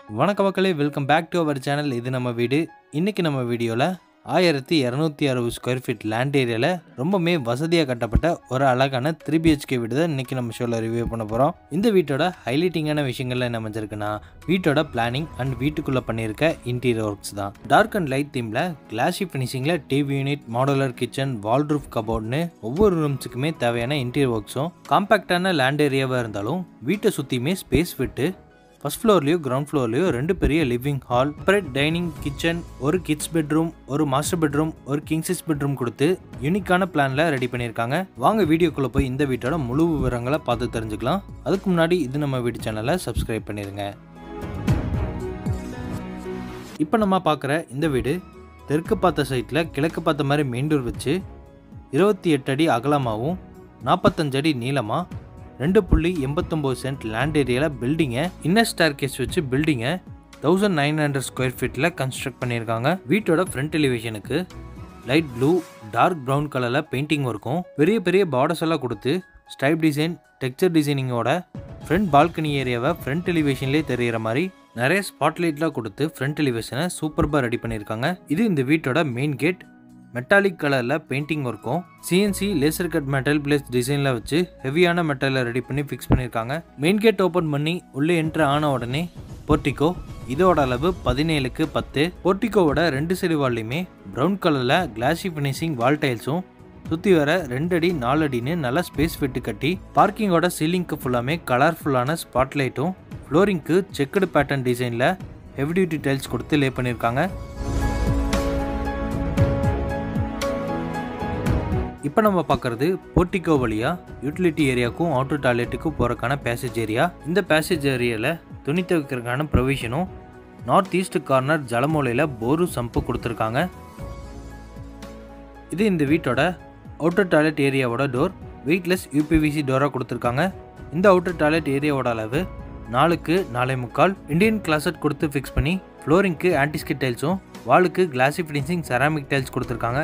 வணக்க மக்களே welcome back to our channel இது நம்ம வீடு இன்னைக்கு நம்ம வீடியோவில் ஆயிரத்தி இரநூத்தி அறுபது ஸ்கொயர் ஃபீட் லேண்ட் ஏரியாவில் ரொம்பவுமே வசதியாக கட்டப்பட்ட ஒரு அழகான த்ரீ பிஹெச்கே வீடு தான் இன்றைக்கி நம்ம ஷோவில் ரிவ்யூ பண்ண போகிறோம் இந்த வீட்டோட ஹைலைட்டிங்கான விஷயங்கள்ல என்ன அமைஞ்சிருக்குன்னா வீட்டோட பிளானிங் அண்ட் வீட்டுக்குள்ளே பண்ணியிருக்க இன்டீரியர் ஒர்க்ஸ் தான் டார்க் அண்ட் லைட் தீமில் கிளாஷி ஃபினிஷிங்கில் TV unit modular kitchen wardrobe கபோர்ட்னு ஒவ்வொரு ரூம்ஸுக்குமே தேவையான இன்டீரியர் ஒர்க்ஸும் காம்பேக்டான லேண்ட் ஏரியாவாக இருந்தாலும் வீட்டை சுற்றியுமே ஸ்பேஸ் விட்டு ஃபர்ஸ்ட் ஃப்ளோர்லேயும் கிரவுண்ட் ஃப்ளோர்லேயும் ரெண்டு பெரிய living hall separate dining kitchen ஒரு கிட்ஸ் பெட்ரூம் ஒரு மாஸ்டர் பெட்ரூம் ஒரு கிங்ஸஸ் பெட்ரூம் கொடுத்து யூனிக்கான பிளானில் ரெடி பண்ணியிருக்காங்க வாங்க வீடியோக்குள்ளே போய் இந்த வீட்டோட முழு விவரங்களை பார்த்து தெரிஞ்சுக்கலாம் அதுக்கு முன்னாடி இது நம்ம வீடு சேனலை சப்ஸ்கிரைப் பண்ணிடுங்க இப்போ நம்ம பார்க்குற இந்த வீடு தெற்கு பார்த்த சைட்டில் கிழக்கு பார்த்த மாதிரி மெயின் டோர் வச்சு இருபத்தி எட்டு அடி அகலமாகவும் நாற்பத்தஞ்சு அடி நீளமாக ரெண்டு புள்ளி எண்பத்தொம்போது சென்ட் லேண்ட் ஏரியாவில் பில்டிங்கை இன்னர் ஸ்டார் கேஸ் வச்சு பில்டிங்கை தௌசண்ட் நைன் ஹண்ட்ரட் ஸ்கொயர் ஃபீட்டில் கன்ஸ்ட்ரக்ட் பண்ணியிருக்காங்க வீட்டோட ஃப்ரண்ட் எலிவேஷனுக்கு லைட் ப்ளூ டார்க் ப்ரௌன் கலரில் பெயிண்டிங் இருக்கும் பெரிய பெரிய பார்டர்ஸ் எல்லாம் கொடுத்து ஸ்டைப் டிசைன் டெக்ஸ்சர் டிசைனிங்கோட ஃப்ரண்ட் பால்கனி ஏரியாவை ஃப்ரண்ட் எலிவேஷன்லேயே தெரிகிற மாதிரி நிறைய ஸ்பாட்லைட்லாம் கொடுத்து ஃப்ரண்ட் எலிவேஷனை சூப்பர்பாக ரெடி பண்ணியிருக்காங்க இது இந்த வீட்டோட மெயின் கேட் மெட்டாலிக் கலரில் பெயிண்டிங் ஒர்க்கும் CNC laser cut metal plates டிசைனில் வச்சு ஹெவியான மெட்டலில் ரெடி பண்ணி ஃபிக்ஸ் பண்ணியிருக்காங்க மெயின் கேட் ஓப்பன் பண்ணி உள்ளே என்ட்ரு ஆன உடனே போர்ட்டிகோ இதோட அளவு பதினேழுக்கு பத்து போர்ட்டிகோவோட ரெண்டு சைடு வால்லையுமே ப்ரௌன் கலரில் கிளாசி ஃபினிஷிங் வால் டைல்ஸும் சுற்றி வர ரெண்டு அடி நாலு அடின்னு நல்லா ஸ்பேஸ் விட்டு கட்டி பார்க்கிங்கோட சீலிங்க்கு ஃபுல்லாமே கலர்ஃபுல்லான ஸ்பாட்லைட்டும் ஃப்ளோரிங்க்கு செக்குடு பேட்டர்ன் டிசைனில் ஹெவி டியூட்டி டைல்ஸ் கொடுத்து லே பண்ணியிருக்காங்க இப்போ நம்ம பார்க்குறது போர்ட்டிகோ வழியாக யூட்டிலிட்டி ஏரியாவுக்கும் அவுட்டர் டாய்லெட்டுக்கும் போகிறக்கான பேசேஜ் ஏரியா இந்த பேசேஜ் ஏரியாவில் துணி துவைக்கிறதுக்கான ப்ரொவிஷனும் நார்த் ஈஸ்ட் கார்னர் ஜலமூலையில் போரு சம்பு கொடுத்துருக்காங்க இது இந்த வீட்டோட அவுட்டர் டாய்லெட் ஏரியாவோட டோர் வெயிட்லெஸ் யூபிவிசி டோராக கொடுத்துருக்காங்க இந்த அவுட்டர் டாய்லெட் ஏரியாவோட அளவு நாலுக்கு நாலே முக்கால் இந்தியன் கிளாசட் கொடுத்து ஃபிக்ஸ் பண்ணி ஃப்ளோரிங்க்கு ஆன்டிஸ்கிட் டைல்ஸும் வாலுக்கு கிளாசி ஃபினிஷிங் செராமிக் டைல்ஸ் கொடுத்துருக்காங்க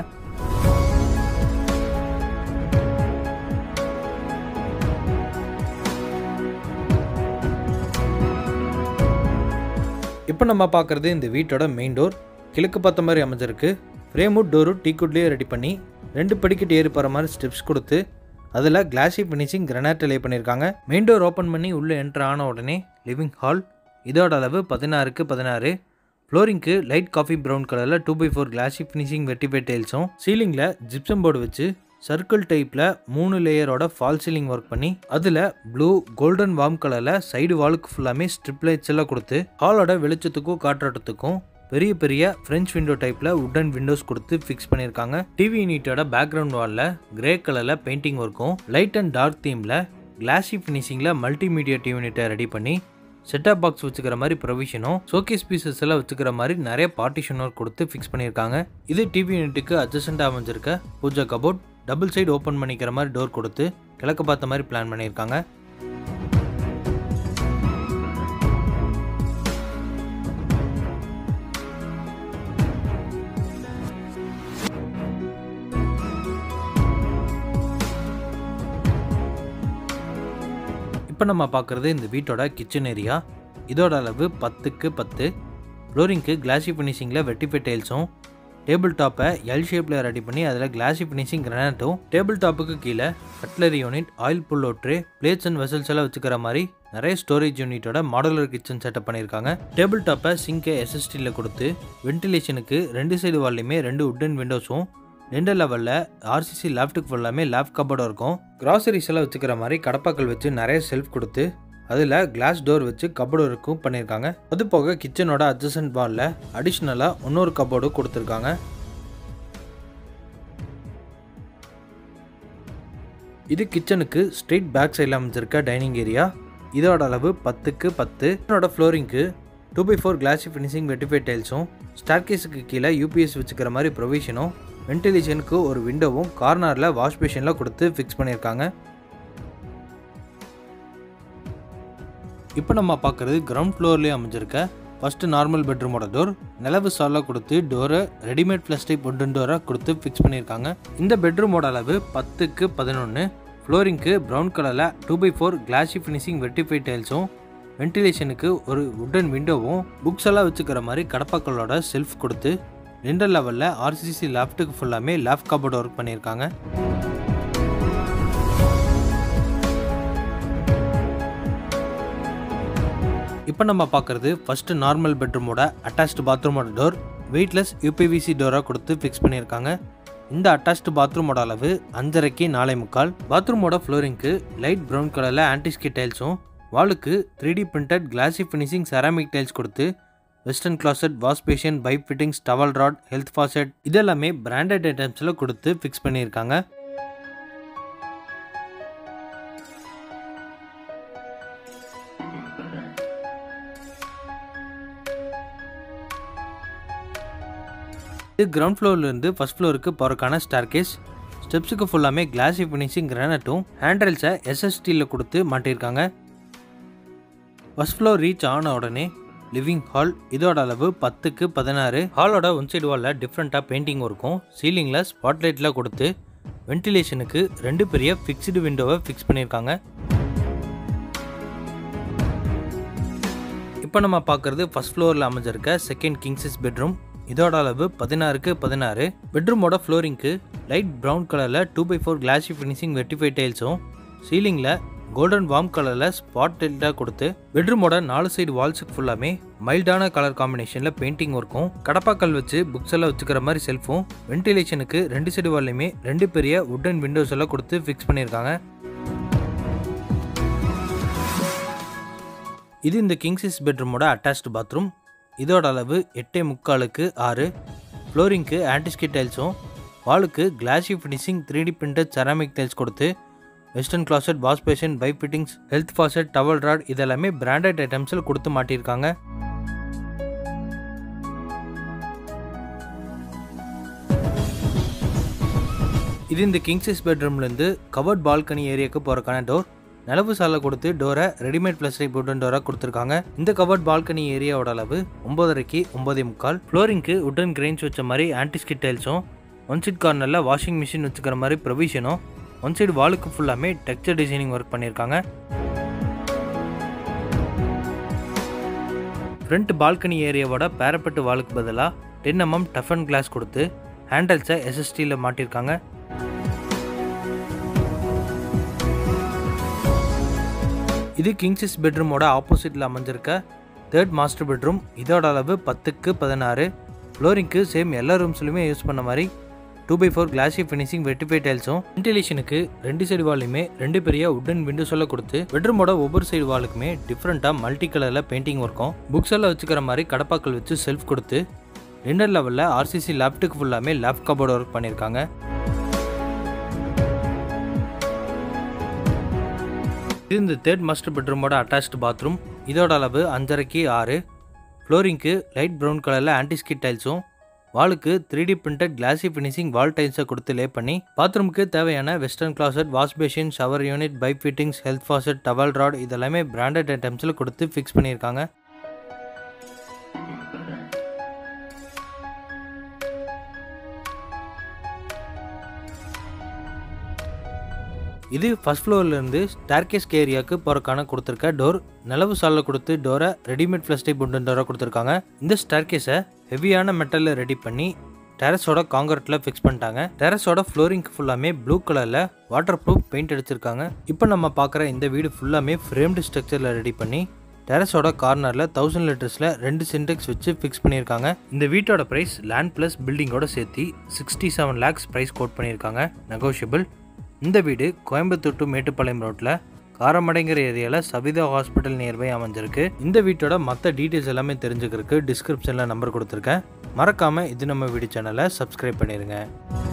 இப்போ நம்ம பார்க்குறது இந்த வீட்டோட மெயின் டோர் கிழக்கு பார்த்த மாதிரி அமைஞ்சிருக்கு ஃப்ரேமுட் டோரும் டீக்குட்லேயே ரெடி பண்ணி ரெண்டு படிக்கட்டு ஏறி போகிற மாதிரி ஸ்டெப்ஸ் கொடுத்து அதில் கிளாசி ஃபினிஷிங் கிரனைட் லே பண்ணியிருக்காங்க மெயின் டோர் ஓப்பன் பண்ணி உள்ளே என்ட்ரு ஆன உடனே லிவிங் ஹால் இதோட அளவு பதினாறுக்கு பதினாறு ஃப்ளோரிங்க்கு லைட் காஃபி ப்ரௌன் கலரில் two by four glassy finishing vitrified டைல்ஸும் சீலிங்கில் ஜிப்சம் போர்டு வச்சு சர்க்கிள் டைப்பில் மூணு லேயரோட ஃபால் சீலிங் ஒர்க் பண்ணி அதில் ப்ளூ கோல்டன் வார்ம் கலரில் சைடு வாலுக்கு ஃபுல்லாமே ஸ்ட்ரிப் லைட்ஸ் எல்லாம் கொடுத்து ஹாலோட வெளிச்சத்துக்கும் காற்றோட்டத்துக்கும் பெரிய பெரிய ஃப்ரெஞ்ச் விண்டோ டைப்பில் உட்டன் விண்டோஸ் கொடுத்து ஃபிக்ஸ் பண்ணியிருக்காங்க டிவி யூனிட்டோட பேக்ரவுண்ட் வாலில் கிரே கலரில் பெயிண்டிங் ஒர்க்கும் லைட் அண்ட் டார்க் தீமில் கிளாசி ஃபினிஷிங்கில் மல்டிமீடியா டிவி யூனிட்டை ரெடி பண்ணி செட்டப் பாக்ஸ் வச்சுக்கிற மாதிரி ப்ரொவிஷனும் ஷோகேஸ் பீசஸ் எல்லாம் வச்சுக்கிற மாதிரி நிறைய பார்ட்டிஷன் ஒர்க் கொடுத்து ஃபிக்ஸ் பண்ணியிருக்காங்க இது டிவி யூனிட்டுக்கு அட்ஜஸ்டண்டாக அமைஞ்சிருக்க pooja cupboard double side open பண்ணிக்கிற மாதிரி டோர் கொடுத்து கிழக்கு பார்த்த மாதிரி பிளான் பண்ணியிருக்காங்க இப்போ நம்ம பார்க்குறது இந்த வீட்டோட கிச்சன் ஏரியா இதோட அளவு பத்துக்கு பத்து ஃப்ளோரிங்க்கு கிளாசி ஃபினிஷிங்கில் வெட்டிஃபை டைல்ஸும் டேபிள் டாப்பை எல் ஷேப்பில் ரெடி பண்ணி அதில் கிளாசி ஃபினிஷிங் கிரானைட்டும் டேபிள் டாப்புக்கு கீழே cutlery unit oil pullout tray plates and vessels எல்லாம் வச்சுக்கிற மாதிரி நிறைய ஸ்டோரேஜ் யூனிட்டோட மாடுலர் கிச்சன் செட்டப் பண்ணியிருக்காங்க டேபிள் டாப்பை சிங்கை எஸ்எஸ்டியில் கொடுத்து வென்டிலேஷனுக்கு ரெண்டு சைடு வால்லையுமே ரெண்டு உட்டன் விண்டோஸும் ரெண்டு லெவலில் ஆர்சிசி லேப்டுக்கு ஃபுல்லாமே லேப் கபோர்டும் இருக்கும் கிராசரிஸ் எல்லாம் வச்சுக்கிற மாதிரி கடப்பாக்கள் வச்சு நிறைய செல்ஃப் கொடுத்து அதில் கிளாஸ் டோர் வச்சு கபோர்டு இருக்கும் பண்ணியிருக்காங்க அது போக கிச்சனோட அட்ஜசன்ட் வாலில் அடிஷ்னலாக இன்னொரு கபோர்டு கொடுத்துருக்காங்க இது கிச்சனுக்கு ஸ்ட்ரெயிட் பேக் சைடில் அமைஞ்சிருக்க டைனிங் ஏரியா இதோட அளவு பத்துக்கு பத்து இதனோட ஃப்ளோரிங்க்கு two by four glassy finishing vitrified டைல்ஸும் ஸ்டார்கேஸுக்கு கீழே யூபிஎஸ் வச்சுக்கிற மாதிரி ப்ரொவிஷனும் வென்டிலேஷனுக்கு ஒரு விண்டோவும் கார்னரில் வாஷ் பேஷனில் கொடுத்து ஃபிக்ஸ் பண்ணியிருக்காங்க இப்போ நம்ம பார்க்குறது கிரவுண்ட் ஃப்ளோர்லேயே அமைஞ்சிருக்க ஃபஸ்ட்டு நார்மல் பெட்ரூமோட டோர் நிலவு சாலாக கொடுத்து டோரை ரெடிமேட் பிளாஸ்டிக் உட்டன் டோராக கொடுத்து ஃபிக்ஸ் பண்ணியிருக்காங்க இந்த பெட்ரூமோட அளவு பத்துக்கு பதினொன்று ஃப்ளோரிங்க்கு ப்ரௌன் கலரில் two by four glassy finishing vitrified டைல்ஸும் வென்டிலேஷனுக்கு ஒரு உட்டன் விண்டோவும் புக்ஸ் எல்லாம் வச்சுக்கிற மாதிரி கடப்பாக்களோட செல்ஃப் கொடுத்து ரெண்டு லெவலில் ஆர்சிசி லேப்டுக்கு ஃபுல்லாமே லேப் கபோர்டு ஒர்க் பண்ணியிருக்காங்க இப்போ நம்ம பார்க்குறது ஃபஸ்ட்டு நார்மல் பெட்ரூமோட அட்டாச்டு பாத்ரூமோட டோர் வெயிட்லெஸ் யூபிவிசி டோராக கொடுத்து ஃபிக்ஸ் பண்ணியிருக்காங்க இந்த அட்டாச்டு பாத்ரூமோட அளவு அஞ்சரைக்கு நாலே முக்கால் பாத்ரூமோட ஃப்ளோரிங்க்கு லைட் ப்ரௌன் கலரில் ஆன்டிஸ்கி டைல்ஸும் வாலுக்கு three D printed glassy finishing ceramic tiles கொடுத்து western closet wash basin pipe fittings towel rod health faucet இதெல்லாமே பிராண்டட் ஐட்டம்ஸில் கொடுத்து ஃபிக்ஸ் பண்ணியிருக்காங்க இது கிரவுண்ட் ஃப்ளோர்லேருந்து ஃபஸ்ட் ஃப்ளோருக்கு போகிறக்கான ஸ்டார்கேஸ் ஸ்டெப்ஸுக்கு ஃபுல்லாமே கிளாசி ஃபினிஷிங் கிரானட்டும் ஹேண்ட்ரெல்ஸை எஸ்எஸ்டியில் கொடுத்து மாட்டியிருக்காங்க ஃபஸ்ட் ஃப்ளோர் ரீச் ஆன உடனே லிவிங் ஹால் இதோட அளவு பத்துக்கு பதினாறு ஹாலோட ஒன் சைடு வாலில் டிஃப்ரெண்ட்டாக பெயிண்டிங் இருக்கும் சீலிங்கில் ஸ்பாட்லைட்டில் கொடுத்து வென்டிலேஷனுக்கு ரெண்டு பெரிய ஃபிக்ஸ்டு விண்டோவை ஃபிக்ஸ் பண்ணியிருக்காங்க இப்போ நம்ம பார்க்குறது ஃபஸ்ட் ஃப்ளோரில் அமைஞ்சிருக்க செகண்ட் கிங்ஸஸ் பெட்ரூம் இதோட அளவு பதினாறுக்கு பதினாறு பெட்ரூமோட ஃப்ளோரிங்க்கு லைட் ப்ரௌன் கலரில் two by four glassy finishing vitrified டைல்ஸும் சீலிங்கில் கோல்டன் வார்ம் கலரில் ஸ்பாட் டைல்டாக கொடுத்து பெட்ரூமோட நாலு சைடு வால்ஸுக்கு ஃபுல்லாமே மைல்டான கலர் காம்பினேஷனில் பெயிண்டிங் ஒர்க்கும் கடப்பாக்கல் வச்சு புக்ஸ் எல்லாம் வச்சுக்கிற மாதிரி செல்ஃபும் வென்டிலேஷனுக்கு ரெண்டு சைடு வால்லையுமே ரெண்டு பெரிய உட்டன் விண்டோஸ் எல்லாம் கொடுத்து ஃபிக்ஸ் பண்ணியிருக்காங்க இது இந்த கிங்ஸிஸ் பெட்ரூமோட அட்டாச்டு பாத்ரூம் இதோட அளவு எட்டே முக்காலுக்கு ஆறு ஃப்ளோரிங்க்கு ஆன்டிஸ்கி டைல்ஸும் வாலுக்கு glassy finishing three D printed ceramic tiles கொடுத்து western closet wash basin pipe fittings health faucet towel rod இதெல்லாமே பிராண்டட் ஐட்டம்ஸில் கொடுத்து மாட்டியிருக்காங்க இது இந்த கிங்ஸஸ் பெட்ரூம்லேருந்து கவர்ட் பால்கனி ஏரியாவுக்கு போகிறக்கான டோர் நிலவு சாலை கொடுத்து டோரை ரெடிமேட் பிளாஸ்டிக் உட்டன் டோராக கொடுத்துருக்காங்க இந்த கவர்ட் பால்கனி ஏரியாவோட அளவு ஒன்பதரைக்கு ஒன்பதே முக்கால் ஃப்ளோரிங்க்கு உட்டன் கிரெயின்ஸ் வச்ச மாதிரி ஆன்டிஸ்கிட் டைல்ஸும் ஒன் சைட் கார்னரில் வாஷிங் மிஷின் வச்சுக்கிற மாதிரி ப்ரொவிஷனும் ஒன் சைடு வாலுக்கு ஃபுல்லாமே டெக்ஸ்டர் டிசைனிங் ஒர்க் பண்ணியிருக்காங்க ஃப்ரண்ட் பால்கனி ஏரியாவோட பேரப்பட்டு வாலுக்கு பதிலாக ten mm tough and glass கொடுத்து ஹேண்டல்ஸை எஸ்எஸ்டியில் மாட்டியிருக்காங்க இது கிங்ஸஸ் பெட்ரூமோட ஆப்போசிட்டில் அமைஞ்சிருக்க தேர்ட் மாஸ்டர் பெட்ரூம் இதோட அளவு பத்துக்கு பதினாறு ஃப்ளோரிங்க்கு சேம் எல்லா ரூம்ஸ்லையுமே யூஸ் பண்ண மாதிரி two by four glassy finishing vitrified டைல்ஸும் வென்டிலேஷனுக்கு ரெண்டு சைடு வால்லையுமே ரெண்டு பெரிய உட்டன் விண்டோஸ் எல்லாம் கொடுத்து பெட்ரூமோட ஒவ்வொரு சைடு வாலுக்குமே டிஃப்ரெண்ட்டாக மல்டி கலரில் பெயிண்டிங் ஒர்க்கும் புக்ஸ் எல்லாம் வச்சுக்கிற மாதிரி கடப்பாக்கள் வச்சு செல்ஃப் கொடுத்து ரெண்டர் லெவலில் ஆர்சிசி லேப்டுக்கு ஃபுல்லாமே லேப் கபோர்டு ஒர்க் பண்ணியிருக்காங்க இது இந்த தேர்ட் மாஸ்டர் பெட்ரூமோட அட்டாச்டு பாத்ரூம் இதோட அளவு அஞ்சரைக்கு ஆறு ஃப்ளோரிங்க்கு லைட் ப்ரௌன் கலரில் ஆன்டிஸ்கிட் டைல்ஸும் வாலுக்கு three D printed glassy finishing wall டைல்ஸை கொடுத்து லே பண்ணி பாத்ரூமுக்கு தேவையான western closet wash basin shower unit pipe fittings health faucet towel rod இதெல்லாமே பிராண்டட் ஐட்டம்ஸில் கொடுத்து ஃபிக்ஸ் பண்ணியிருக்காங்க இது ஃபர்ஸ்ட் ஃப்ளோர்லேருந்து ஸ்டார்கேஸ் ஏரியாவுக்கு போகிறக்கான கொடுத்துருக்க டோர் நிலவு சாலில் கொடுத்து டோரை ரெடிமேட் பிளாஸ்டிக் புண்டன் டோரை கொடுத்துருக்காங்க இந்த ஸ்டார்கேஸை ஹெவியான மெட்டலில் ரெடி பண்ணி டெரஸோட காங்கிரீட்டில் ஃபிக்ஸ் பண்ணிட்டாங்க டெரஸோட ஃப்ளோரிங்க்கு ஃபுல்லாமே ப்ளூ கலரில் வாட்டர் ப்ரூஃப் பெயிண்ட் அடிச்சிருக்காங்க இப்போ நம்ம பார்க்குற இந்த வீடு ஃபுல்லாமே ஃப்ரேம்டு ஸ்ட்ரக்சரில் ரெடி பண்ணி டெரஸோட கார்னரில் தௌசண்ட் லிட்டர்ஸில் ரெண்டு சின்டெக்ஸ் வச்சு ஃபிக்ஸ் பண்ணியிருக்காங்க இந்த வீட்டோட ப்ரைஸ் லேண்ட் ப்ளஸ் பில்டிங்கோட சேர்த்து sixty seven lakhs price quote பண்ணியிருக்காங்க நெகோஷியபிள் இந்த வீடு கோயம்புத்தூர் டு மேட்டுப்பாளையம் ரோட்டில் காரமடைங்கிற ஏரியாவில் சவிதா ஹாஸ்பிட்டல் நியர்பை அமைஞ்சிருக்கு இந்த வீட்டோட மற்ற டீட்டெயில்ஸ் எல்லாமே தெரிஞ்சுக்கிறதுக்கு டிஸ்கிரிப்ஷனில் நம்பர் கொடுத்துருக்கேன் மறக்காமல் இது நம்ம வீடியோ சேனலை சப்ஸ்கிரைப் பண்ணிடுங்க